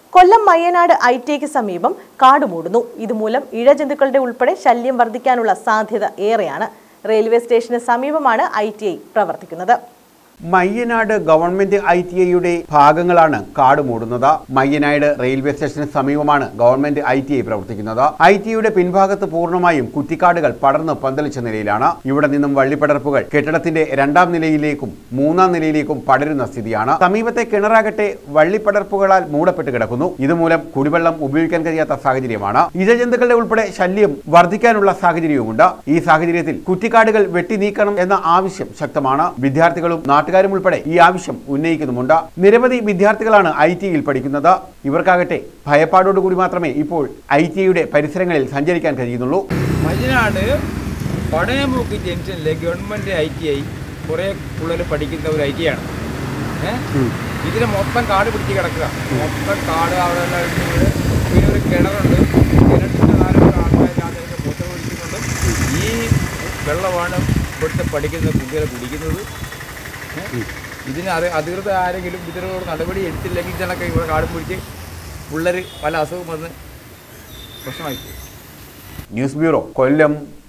Kollam Mayyanad I tick സമീപം കാട് മൂടുന്നു ഇതുമൂലം ഇഴജന്തുക്കളുടെ ഉൾപ്പെടെ ശല്യം വർദ്ധിക്കാനുള്ള സാധ്യത ഏറെയാണ് റെയിൽവേ സ്റ്റേഷന് സമീപമാണ് ഐ പ്രവർത്തിക്കുന്നത് മയ്യനാട് ഗവൺമെന്റ് ഐ ടി ഐയുടെ ഭാഗങ്ങളാണ് കാട് മൂടുന്നത് മയ്യനാട് റെയിൽവേ സ്റ്റേഷന് സമീപമാണ് ഗവൺമെന്റ് ഐ ടി ഐ പ്രവർത്തിക്കുന്നത് ഐ ടി ഐയുടെ പിൻഭാഗത്ത് പൂർണ്ണമായും കുറ്റിക്കാടുകൾ പടർന്ന് പന്തലിച്ച നിലയിലാണ് ഇവിടെ നിന്നും വള്ളിപ്പടർപ്പുകൾ കെട്ടിടത്തിന്റെ രണ്ടാം നിലയിലേക്കും മൂന്നാം നിലയിലേക്കും പടരുന്ന സ്ഥിതിയാണ് സമീപത്തെ കിണറാകട്ടെ വള്ളിപ്പടർപ്പുകളാൽ മൂടപ്പെട്ട് കിടക്കുന്നു ഇതുമൂലം കുടിവെള്ളം ഉപയോഗിക്കാൻ കഴിയാത്ത സാഹചര്യമാണ് ഇഴജന്തുക്കളുടെ ഉൾപ്പെടെ ശല്യം വർദ്ധിക്കാനുള്ള സാഹചര്യവുമുണ്ട് ഈ സാഹചര്യത്തിൽ കുറ്റിക്കാടുകൾ വെട്ടി നീക്കണം എന്ന ആവശ്യം ശക്തമാണ് വിദ്യാർത്ഥികളും നാട്ടുകാരും ഉൾപ്പെടെ ഈ ആവശ്യം ഉന്നയിക്കുന്നുമുണ്ട് നിരവധി വിദ്യാർത്ഥികളാണ് ഐ ടിയിൽ പഠിക്കുന്നത് ഇവർക്കാകട്ടെ ഭയപ്പാടോടുകൂടി മാത്രമേ ഇപ്പോൾ ഐ ടിയുടെ പരിസരങ്ങളിൽ സഞ്ചരിക്കാൻ കഴിയുന്നുള്ളൂ മഞ്ഞനാട് പടയമുക്ക് ജംഗ്ഷനിലെ ഗവൺമെൻറ് ഐ ടി ഐ കുറേ പിള്ളേർ പഠിക്കുന്ന ഒരു ഐ ടി ആണ് ഏഹ് ഇതിന് മൊത്തം കാട് പിടിച്ച് കിടക്കുക മൊത്തം കാട് അവിടെ എല്ലാം ഇട്ട് വീട്. പിന്നെ ഒരു കിണറുണ്ട് കിണറ്റിൻ്റെ നാല് ആൾക്കാർ അതിന് മൂത്രം ഒഴിക്കുന്നുണ്ട് ഈ വെള്ളമാണ് ഇവിടുത്തെ പഠിക്കുന്ന കുട്ടികൾ കുടിക്കുന്നത് ഏഹ്? ഇതിന് അറി അധികൃതർ ആരെങ്കിലും ഇതിനോട് നടപടി എടുത്തില്ലെങ്കിൽ ഇതിനൊക്കെ ഇവിടെ കാട് പിടിച്ച് പിള്ളേർ പല അസുഖം വന്ന് പ്രശ്നമായി പോകും ന്യൂസ് ബ്യൂറോ കൊല്ലം